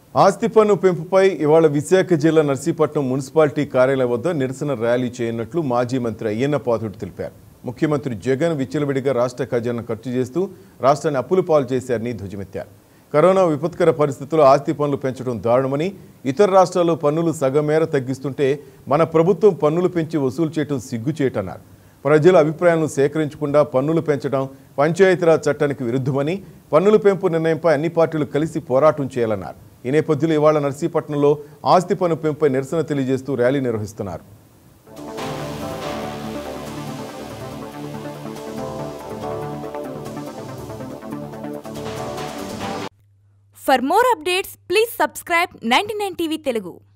ఆస్తి పన్ను పెంపుపై ఇవాళ విశాఖ జిల్లా నర్సీపట్నం మున్సిపాలిటీ కార్యాలయం వద్ద నిరసన ర్యాలీ చేయనున్నట్లు మాజీ మంత్రి అయ్యన్న పాతుడు తెలిపారు ముఖ్యమంత్రి జగన్ విచ్చలవిడిగా రాష్ట్ర ఖజానా ఖర్చు చేస్తూ రాష్ట్రాన్ని అప్పులు పాలు చేశారని ధ్వజమెత్తారు కరోనా విపత్కర పరిస్థితుల్లో ఆస్తి పన్నులు పెంచడం దారుణమని ఇతర రాష్ట్రాల్లో పన్నులు సగం మేర తగ్గిస్తుంటే మన ప్రభుత్వం పన్నులు పెంచి వసూలు చేయడం సిగ్గుచేటన్నారు ప్రజల అభిప్రాయాలను సేకరించకుండా పన్నులు పెంచడం పంచాయతీరాజ్ చట్టానికి విరుద్ధమని పన్నుల పెంపు నిర్ణయంపై అన్ని పార్టీలు కలిసి పోరాటం చేయాలన్నారు ఈ నేపథ్యంలో ఇవాళ నర్సీపట్నంలో ఆస్తి పన్ను పెంపుపై నిరసన తెలియజేస్తూ ర్యాలీ నిర్వహిస్తున్నారు For more updates, please subscribe 99 TV Telugu.